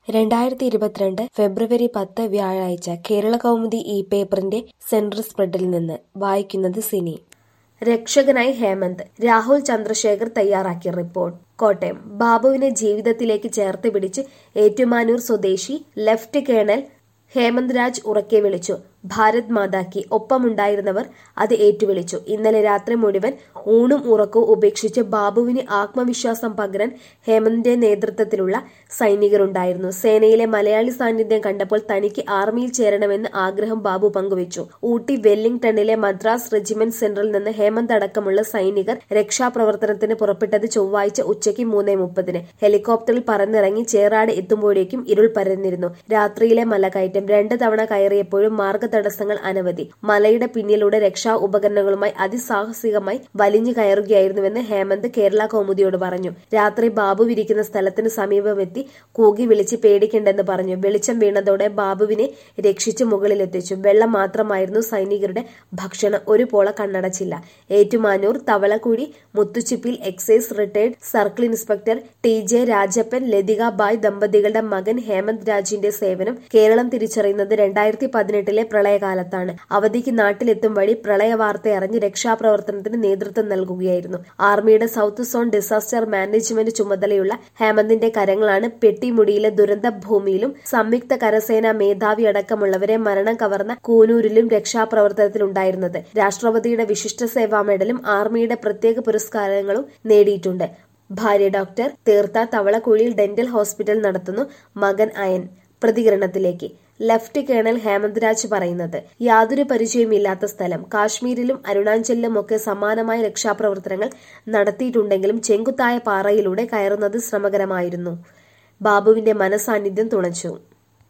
രണ്ടായിരത്തി ഇരുപത്തിരണ്ട് ഫെബ്രുവരി പത്ത് വ്യാഴാഴ്ച കേരളകൗമുദി ഈ പേപ്പറിന്റെ സെന്റർ സ്പ്രെഡിൽ നിന്ന് വായിക്കുന്നത് സിനി രക്ഷകനായി ഹേമന്ത് രാഹുൽ ചന്ദ്രശേഖർ തയ്യാറാക്കിയ റിപ്പോർട്ട് കോട്ടയം ബാബുവിനെ ജീവിതത്തിലേക്ക് ചേർത്ത് പിടിച്ച് ഏറ്റുമാനൂർ സ്വദേശി ലെഫ്റ്റ് കേണൽ ഹേമന്ത് രാജ് ഉറക്കെ വിളിച്ചു ഭാരത് മാതാക്കി ഒപ്പമുണ്ടായിരുന്നവർ അത് ഏറ്റുവിളിച്ചു ഇന്നലെ രാത്രി മുഴുവൻ ഊണും ഉറക്കവും ഉപേക്ഷിച്ച് ബാബുവിന് ആത്മവിശ്വാസം പകരാൻ ഹേമന്തിന്റെ നേതൃത്വത്തിലുള്ള സൈനികരുണ്ടായിരുന്നു സേനയിലെ മലയാളി സാന്നിധ്യം കണ്ടപ്പോൾ തനിക്ക് ആർമിയിൽ ചേരണമെന്ന് ആഗ്രഹം ബാബു പങ്കുവച്ചു ഊട്ടി വെല്ലിംഗ്ടണിലെ മദ്രാസ് റെജിമെന്റ് സെന്ററിൽ നിന്ന് ഹേമന്ത് അടക്കമുള്ള സൈനികർ രക്ഷാപ്രവർത്തനത്തിന് പുറപ്പെട്ടത് ചൊവ്വാഴ്ച ഉച്ചയ്ക്ക് മൂന്നേ മുപ്പതിന് ഹെലികോപ്റ്ററിൽ പറന്നിറങ്ങി ചേറാട് എത്തുമ്പോഴേക്കും ഇരുൾ പരന്നിരുന്നു രാത്രിയിലെ മലകയറ്റം രണ്ട് തവണ കയറിയപ്പോഴും മാർഗ തടസ്സങ്ങൾ അനവധി മലയുടെ പിന്നിലൂടെ രക്ഷാ ഉപകരണങ്ങളുമായി അതിസാഹസികമായി വലിഞ്ഞു കയറുകയായിരുന്നുവെന്ന് ഹേമന്ത് കേരള കൗമുദിയോട് പറഞ്ഞു രാത്രി ബാബു വിരിക്കുന്ന സ്ഥലത്തിന് സമീപമെത്തി കൂകി വിളിച്ച് പേടിക്കണ്ടെന്ന് പറഞ്ഞു വെളിച്ചം വീണതോടെ ബാബുവിനെ രക്ഷിച്ച് മുകളിലെത്തിച്ചു വെള്ളം മാത്രമായിരുന്നു സൈനികരുടെ ഭക്ഷണം ഒരു പോള കണ്ണടച്ചില്ല ഏറ്റുമാനൂർ തവളക്കുഴി മുത്തുച്ചിപ്പിൽ excise retired circle inspector T J Rajappan Lathika Bai ദമ്പതികളുടെ മകൻ ഹേമന്ത് രാജിന്റെ സേവനം കേരളം തിരിച്ചറിയുന്നത് രണ്ടായിരത്തി പതിനെട്ടിലെ പ്രളയകാലത്താണ് അവധിക്ക് നാട്ടിലെത്തും വഴി പ്രളയ വാർത്ത അറിഞ്ഞ് രക്ഷാപ്രവർത്തനത്തിന് നേതൃത്വം നൽകുകയായിരുന്നു ആർമിയുടെ സൗത്ത് സോൺ ഡിസാസ്റ്റർ മാനേജ്മെന്റ് ചുമതലയുള്ള ഹേമന്തിന്റെ കരങ്ങളാണ് പെട്ടിമുടിയിലെ ദുരന്ത ഭൂമിയിലും സംയുക്ത കരസേനാ മേധാവി അടക്കമുള്ളവരെ മരണം കവർന്ന കൂനൂരിലും രക്ഷാപ്രവർത്തനത്തിലുണ്ടായിരുന്നത് രാഷ്ട്രപതിയുടെ വിശിഷ്ട സേവാ മെഡലും ആർമിയുടെ പ്രത്യേക പുരസ്കാരങ്ങളും നേടിയിട്ടുണ്ട് ഭാര്യ ഡോക്ടർ തീർത്ത തവളക്കുഴിയിൽ ഡെന്റൽ ഹോസ്പിറ്റൽ നടത്തുന്നു മകൻ അയൻ പ്രതികരണത്തിലേക്ക് ലഫ്റ്റ് കേണൽ ഹേമന്ത് രാജ് പറയുന്നത് യാതൊരു പരിചയമില്ലാത്ത സ്ഥലം കാശ്മീരിലും അരുണാചലിലും ഒക്കെ സമാനമായ രക്ഷാപ്രവർത്തനങ്ങൾ നടത്തിയിട്ടുണ്ടെങ്കിലും ചെങ്കുത്തായ പാറയിലൂടെ കയറുന്നത് ശ്രമകരമായിരുന്നു ബാബുവിന്റെ മനസാന്നിധ്യം തുണച്ചു